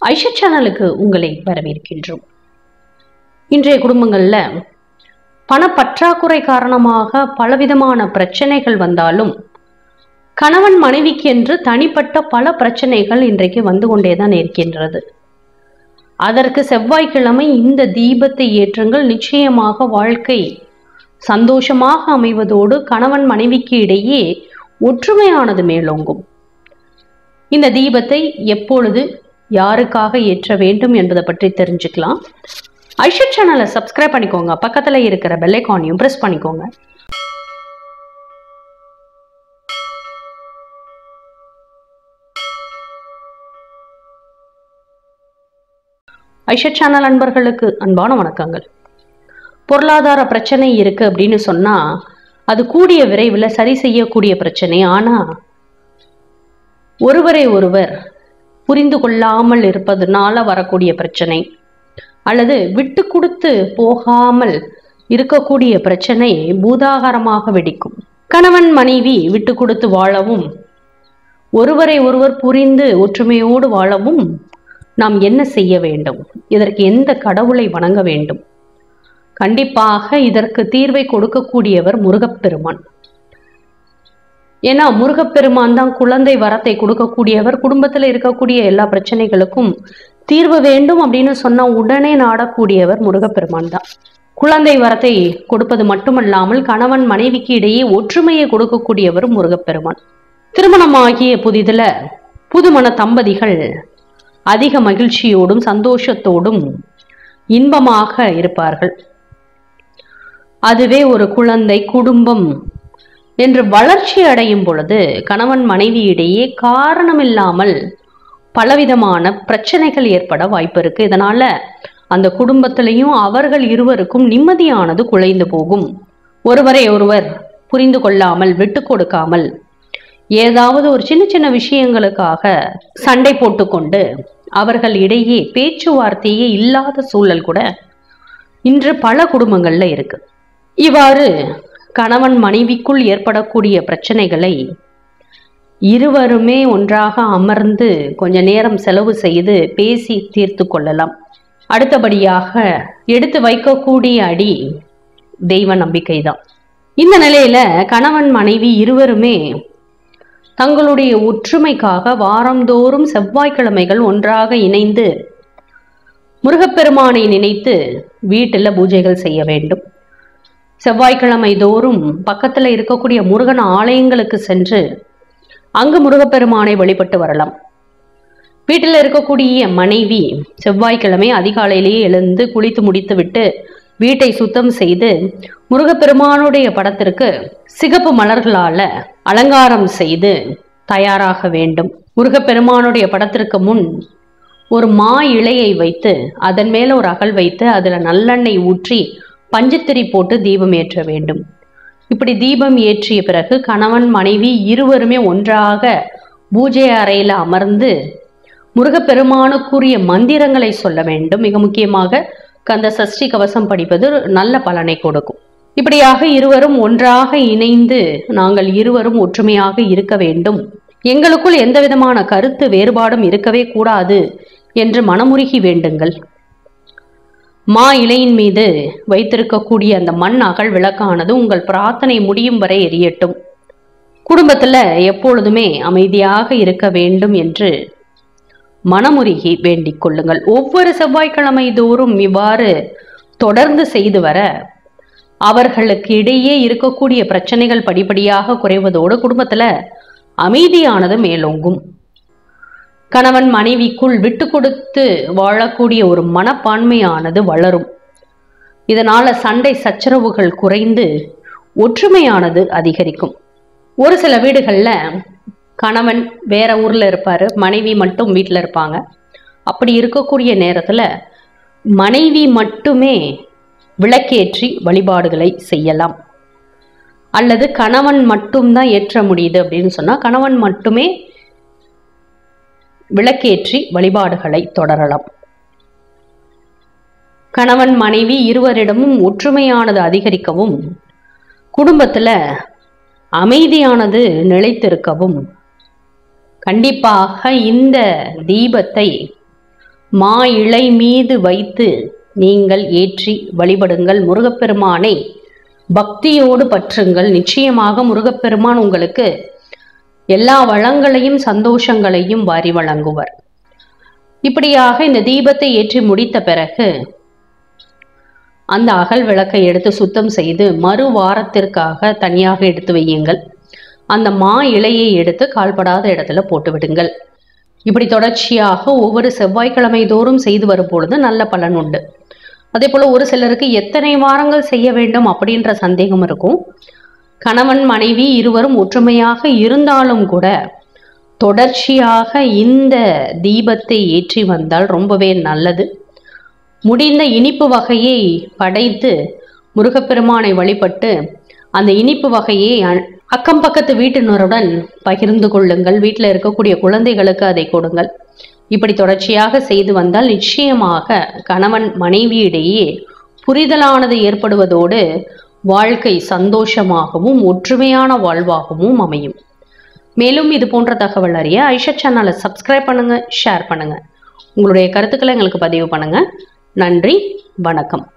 ஐஷா சேனலுக்கு உங்களை வரவேற்கின்றோம் இன்றைய குடும்பங்கள்ல பணப்பற்றாக்குறை காரணமாக பலவிதமான பிரச்சனைகள் வந்தாலும் கணவன் மனைவிக்கு என்று தனிப்பட்ட பல பிரச்சனைகள் இன்றைக்கு வந்து கொண்டேதான் இருக்கின்றது அதற்கு செவ்வாய்க்கிழமை இந்த தீபத்தை ஏற்றுங்கள் நிச்சயமாக வாழ்க்கை சந்தோஷமாக அமைவதோடு கணவன் மனைவிக்கு இடையே ஒற்றுமையானது மேலோங்கும் இந்த தீபத்தை எப்பொழுது யாருக்காக ஏற்ற வேண்டும் என்பதை பற்றி தெரிஞ்சுக்கலாம் ஐஷா சேனலை சப்ஸ்கிரைப் பண்ணிக்கோங்க பக்கத்துல இருக்கிற பெல்லைக்கானையும் பிரஸ் பண்ணிக்கோங்க ஐஷா சேனல் அன்பர்களுக்கு அன்பான வணக்கங்கள் பொருளாதார பிரச்சனை இருக்கு அப்படின்னு சொன்னா அது கூடிய விரைவில் சரி செய்யக்கூடிய பிரச்சனை ஆனா ஒருவரை ஒருவர் புரிந்து கொள்ளாமல் இருப்பதனால வரக்கூடிய பிரச்சனை அல்லது விட்டு கொடுத்து போகாமல் இருக்கக்கூடிய பிரச்சனை பூதாகாரமாக வெடிக்கும் கணவன் மனைவி விட்டு கொடுத்து வாழவும் ஒருவரை ஒருவர் புரிந்து ஒற்றுமையோடு வாழவும் நாம் என்ன செய்ய வேண்டும் இதற்கு எந்த கடவுளை வணங்க வேண்டும் கண்டிப்பாக இதற்கு தீர்வை கொடுக்கக்கூடியவர் முருகப்பெருமான் ஏன்னா முருகப்பெருமான் தான் குழந்தை வரத்தை கொடுக்கக்கூடியவர் குடும்பத்தில் இருக்கக்கூடிய எல்லா பிரச்சனைகளுக்கும் தீர்வு வேண்டும் அப்படின்னு சொன்னா உடனே நாடக்கூடியவர் முருகப்பெருமான் தான் குழந்தை வரத்தை கொடுப்பது மட்டுமல்லாமல் கணவன் மனைவிக்கு இடையே ஒற்றுமையை கொடுக்கக்கூடியவர் முருகப்பெருமான் திருமணமாகிய புதிதுல புதுமண தம்பதிகள் அதிக மகிழ்ச்சியோடும் சந்தோஷத்தோடும் இன்பமாக இருப்பார்கள் அதுவே ஒரு குழந்தை குடும்பம் என்று வளர்ச்சி அடையும் பொழுது கணவன் மனைவியிடையே காரணமில்லாமல் பலவிதமான பிரச்சனைகள் ஏற்பட வாய்ப்பு இருக்கு இதனால அந்த குடும்பத்திலையும் அவர்கள் இருவருக்கும் நிம்மதியானது குலைந்து போகும் ஒருவரை ஒருவர் புரிந்து கொள்ளாமல் விட்டு கொடுக்காமல் ஏதாவது ஒரு சின்ன சின்ன விஷயங்களுக்காக சண்டை போட்டுக்கொண்டு அவர்கள் இடையே பேச்சுவார்த்தையே இல்லாத சூழல் கூட இன்று பல குடும்பங்கள்ல இருக்கு இவ்வாறு கணவன் மனைவிக்குள் ஏற்படக்கூடிய பிரச்சனைகளை இருவருமே ஒன்றாக அமர்ந்து கொஞ்ச நேரம் செலவு செய்து பேசி தீர்த்து கொள்ளலாம் அடுத்தபடியாக எடுத்து வைக்கக்கூடிய அடி தெய்வ நம்பிக்கைதான் இந்த நிலையில கணவன் மனைவி இருவருமே தங்களுடைய ஒற்றுமைக்காக வாரந்தோறும் செவ்வாய்க்கிழமைகள் ஒன்றாக இணைந்து முருகப்பெருமானை நினைத்து வீட்டில் பூஜைகள் செய்ய வேண்டும் செவ்வாய்க்கிழமை தோறும் பக்கத்தில் இருக்கக்கூடிய முருகன் ஆலயங்களுக்கு சென்று அங்கு முருகப்பெருமானை வழிபட்டு வரலாம் வீட்டில் இருக்கக்கூடிய மனைவி செவ்வாய்க்கிழமை அதிகாலையிலேயே எழுந்து குளித்து முடித்துவிட்டு வீட்டை சுத்தம் செய்து முருகப்பெருமானுடைய படத்திற்கு சிகப்பு மலர்களால அலங்காரம் செய்து தயாராக வேண்டும் முருகப்பெருமானுடைய படத்திற்கு முன் ஒரு மா இலையை வைத்து அதன் மேல ஒரு அகல் வைத்து அதுல நல்லெண்ணெய் ஊற்றி பஞ்சத்திரி போட்டு தீபம் ஏற்ற வேண்டும் இப்படி தீபம் ஏற்றிய பிறகு கணவன் மனைவி இருவருமே ஒன்றாக பூஜை அறையில அமர்ந்து முருகப்பெருமானுக்குரிய மந்திரங்களை சொல்ல வேண்டும் மிக முக்கியமாக கந்த சஷ்டி கவசம் படிப்பது நல்ல பலனை கொடுக்கும் இப்படியாக இருவரும் ஒன்றாக இணைந்து நாங்கள் இருவரும் ஒற்றுமையாக இருக்க வேண்டும் எங்களுக்குள் எந்த விதமான கருத்து வேறுபாடும் இருக்கவே கூடாது என்று மனமுருகி வேண்டுங்கள் மா இலையின் மீது வைத்திருக்கக்கூடிய அந்த மண் அகல் விளக்கானது உங்கள் பிரார்த்தனை முடியும் வரை எரியட்டும் குடும்பத்துல எப்பொழுதுமே அமைதியாக இருக்க வேண்டும் என்று மனமுருகி வேண்டிக் கொள்ளுங்கள் ஒவ்வொரு செவ்வாய்க்கிழமை தோறும் இவ்வாறு தொடர்ந்து செய்து வர அவர்களுக்கு இடையே இருக்கக்கூடிய பிரச்சனைகள் படிப்படியாக குறைவதோடு குடும்பத்துல அமைதியானது மேலோங்கும் கணவன் மனைவிக்குள் விட்டு கொடுத்து வாழக்கூடிய ஒரு மனப்பான்மையானது வளரும் இதனால சண்டை சச்சரவுகள் குறைந்து ஒற்றுமையானது அதிகரிக்கும் ஒரு சில வீடுகள்ல கணவன் வேற ஊர்ல இருப்பாரு மனைவி மட்டும் வீட்டில் இருப்பாங்க அப்படி இருக்கக்கூடிய நேரத்துல மனைவி மட்டுமே விளக்கேற்றி வழிபாடுகளை செய்யலாம் அல்லது கணவன் மட்டும்தான் ஏற்ற முடியுது அப்படின்னு சொன்னா கணவன் மட்டுமே விளக்கேற்றி வழிபாடுகளை தொடரலாம் கணவன் மனைவி இருவரிடமும் ஒற்றுமையானது அதிகரிக்கவும் குடும்பத்துல அமைதியானது நிலைத்திருக்கவும் கண்டிப்பாக இந்த தீபத்தை மா இலை மீது வைத்து நீங்கள் ஏற்றி வழிபடுங்கள் முருகப்பெருமானை பக்தியோடு பற்றுங்கள் நிச்சயமாக முருகப்பெருமான் உங்களுக்கு எல்லா வளங்களையும் சந்தோஷங்களையும் வாரி வழங்குவர் இப்படியாக இந்த தீபத்தை ஏற்றி முடித்த பிறகு அந்த அகல் விளக்கை எடுத்து சுத்தம் செய்து மறு வாரத்திற்காக தனியாக எடுத்து வையுங்கள் அந்த மா இலையை எடுத்து கால்படாத இடத்துல போட்டு விடுங்கள் இப்படி தொடர்ச்சியாக ஒவ்வொரு செவ்வாய்க்கிழமை தோறும் செய்து வரும் பொழுது நல்ல பலன் உண்டு அதே போல ஒரு சிலருக்கு எத்தனை வாரங்கள் செய்ய வேண்டும் அப்படின்ற சந்தேகம் இருக்கும் கணவன் மனைவி இருவரும் ஒற்றுமையாக இருந்தாலும் கூட தொடர்ச்சியாக இந்த தீபத்தை ஏற்றி வந்தால் ரொம்பவே நல்லது முடிந்த இனிப்பு வகையை படைத்து முருகப்பெருமானை வழிபட்டு அந்த இனிப்பு வகையை அ- அக்கம் பக்கத்து வீட்டினருடன் பகிர்ந்து கொள்ளுங்கள் வீட்டில் இருக்கக்கூடிய குழந்தைகளுக்கு அதை கொடுங்கள் இப்படி தொடர்ச்சியாக செய்து வந்தால் நிச்சயமாக கணவன் மனைவியிடையே புரிதலானது ஏற்படுவதோடு வாழ்க்கை சந்தோஷமாகவும் ஒற்றுமையான வாழ்வாகவும் அமையும் மேலும் இது போன்ற தகவல் அறிய ஐஷா சேனலை சப்ஸ்கிரைப் பண்ணுங்க ஷேர் பண்ணுங்க உங்களுடைய கருத்துக்களை எங்களுக்கு பதிவு பண்ணுங்க நன்றி வணக்கம்